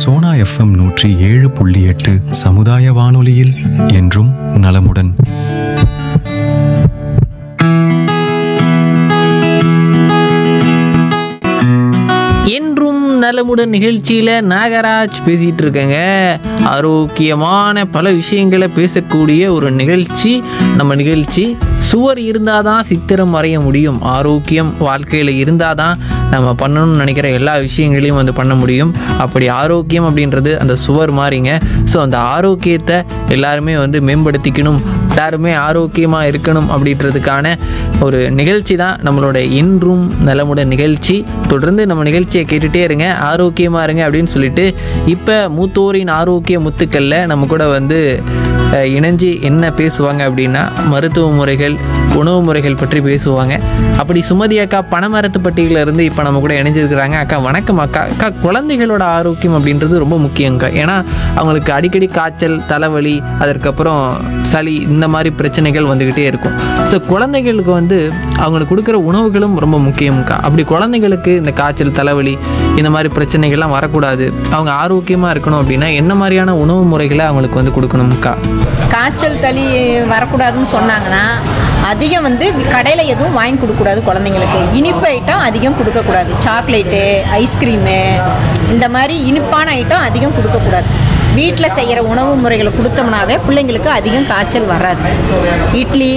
Sona FM நூற்றி ஏழு புள்ளி எட்டு சமுதாய வானொலியில் என்றும் நலமுடன் என்றும் நலமுடன் நிகழ்ச்சியில் நாகராஜ் பேசிகிட்டு இருக்கேங்க ஆரோக்கியமான பல விஷயங்களை பேசக்கூடிய ஒரு நிகழ்ச்சி நம்ம நிகழ்ச்சி சுவர் இருந்தால் தான் சித்திரம் வரைய முடியும் ஆரோக்கியம் வாழ்க்கையில் இருந்தால் தான் நம்ம பண்ணணும்னு நினைக்கிற எல்லா விஷயங்களையும் வந்து பண்ண முடியும் அப்படி ஆரோக்கியம் அப்படின்றது அந்த சுவர் மாதிரிங்க ஸோ அந்த ஆரோக்கியத்தை எல்லாருமே வந்து மேம்படுத்திக்கணும் எல்லாருமே ஆரோக்கியமாக இருக்கணும் அப்படின்றதுக்கான ஒரு நிகழ்ச்சி தான் நம்மளோட இன்றும் நலமுடன் நிகழ்ச்சி தொடர்ந்து நம்ம நிகழ்ச்சியை கேட்டுகிட்டே இருங்க ஆரோக்கியமாக இருங்க அப்படின்னு சொல்லிட்டு இப்போ மூத்தோரின் ஆரோக்கிய முத்துக்களில் நம்ம கூட வந்து அஹ், இணைஞ்சு என்ன பேசுவாங்க அப்படின்னா மருத்துவ முறைகள் உணவு முறைகள் பற்றி பேசுவாங்க அப்படி சுமதி அக்கா பணமரத்துப்பட்டியில இருந்து இப்போ நம்ம கூட இணைஞ்சிருக்கிறாங்க அக்கா வணக்கம் அக்கா அக்கா குழந்தைகளோட ஆரோக்கியம் அப்படின்றது ரொம்ப முக்கியங்க ஏன்னா அவங்களுக்கு அடிக்கடி காய்ச்சல் தலைவலி அதற்கப்புறம் சளி இந்த மாதிரி பிரச்சனைகள் வந்துக்கிட்டே இருக்கும் ஸோ குழந்தைகளுக்கு வந்து அவங்களுக்கு கொடுக்குற உணவுகளும் ரொம்ப முக்கியம்க்கா அப்படி குழந்தைங்களுக்கு இந்த காய்ச்சல் தலைவலி இந்த மாதிரி பிரச்சனைகள்லாம் வரக்கூடாது அவங்க ஆரோக்கியமாக இருக்கணும் அப்படின்னா என்ன மாதிரியான உணவு முறைகளை அவங்களுக்கு வந்து கொடுக்கணும்க்கா காய்ச்சல் தளி வரக்கூடாதுன்னு சொன்னாங்கன்னா அதிகம் வந்து கடையில் எதுவும் வாங்கி கொடுக்கக்கூடாது குழந்தைங்களுக்கு இனிப்பு ஐட்டம் அதிகம் கொடுக்கக்கூடாது சாக்லேட்டு ஐஸ்கிரீமு இந்த மாதிரி இனிப்பான ஐட்டம் அதிகம் கொடுக்கக்கூடாது வீட்டில் செய்கிற உணவு முறைகளை கொடுத்தோம்னாவே பிள்ளைங்களுக்கு அதிகம் காய்ச்சல் வராது இட்லி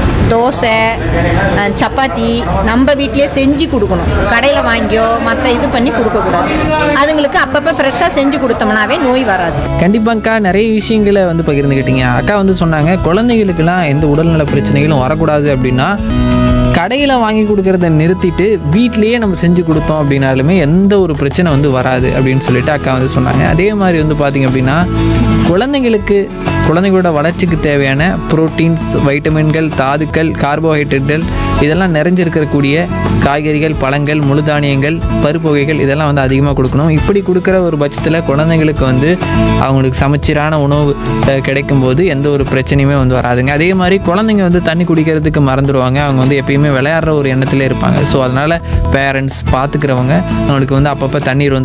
தோசை அஹ், சப்பாத்தி நம்ம வீட்டிலேயே செஞ்சு கொடுக்கணும் கடையில் வாங்கியோ மற்ற இது பண்ணி கொடுக்கக்கூடாது அதுங்களுக்கு அப்பப்போ ஃப்ரெஷ்ஷாக செஞ்சு கொடுத்தோம்னாவே நோய் வராது கண்டிப்பாக்கா நிறைய விஷயங்களை வந்து பகிர்ந்துக்கிட்டீங்க அக்கா வந்து சொன்னாங்க குழந்தைகளுக்கெல்லாம் எந்த உடல்நல பிரச்சனைகளும் வரக்கூடாது அப்படின்னா கடையில் வாங்கி கொடுக்கறத நிறுத்திட்டு வீட்லேயே நம்ம செஞ்சு கொடுத்தோம் அப்படின்னாலுமே எந்த ஒரு பிரச்சனை வந்து வராது அப்படின்னு சொல்லிட்டு அக்கா வந்து சொன்னாங்க அதே மாதிரி வந்து பார்த்திங்க அப்படின்னா குழந்தைங்களுக்கு குழந்தைங்களோட வளர்ச்சிக்கு தேவையான புரோட்டீன்ஸ் வைட்டமின்கள் தாதுக்கள் கார்போஹைட்ரேட்டுகள் இதெல்லாம் நிறைஞ்சிருக்கக்கூடிய காய்கறிகள் பழங்கள் முழு தானியங்கள் பருப்பு வகைகள் இதெல்லாம் வந்து அதிகமாக கொடுக்கணும் இப்படி கொடுக்குற ஒரு பட்சத்தில் குழந்தைங்களுக்கு வந்து அவங்களுக்கு சமச்சீரான உணவு அஹ், கிடைக்கும்போது எந்த ஒரு பிரச்சனையுமே வந்து வராதுங்க அதே மாதிரி குழந்தைங்க வந்து தண்ணி குடிக்கிறதுக்கு மறந்துடுவாங்க அவங்க வந்து எப்பயுமே விளையாடுற ஒரு எண்ணத்துல இருப்பாங்க ஸோ அதனால் பேரண்ட்ஸ் பார்த்துக்கிறவங்க அவங்களுக்கு வந்து அப்பப்போ தண்ணீர் வந்து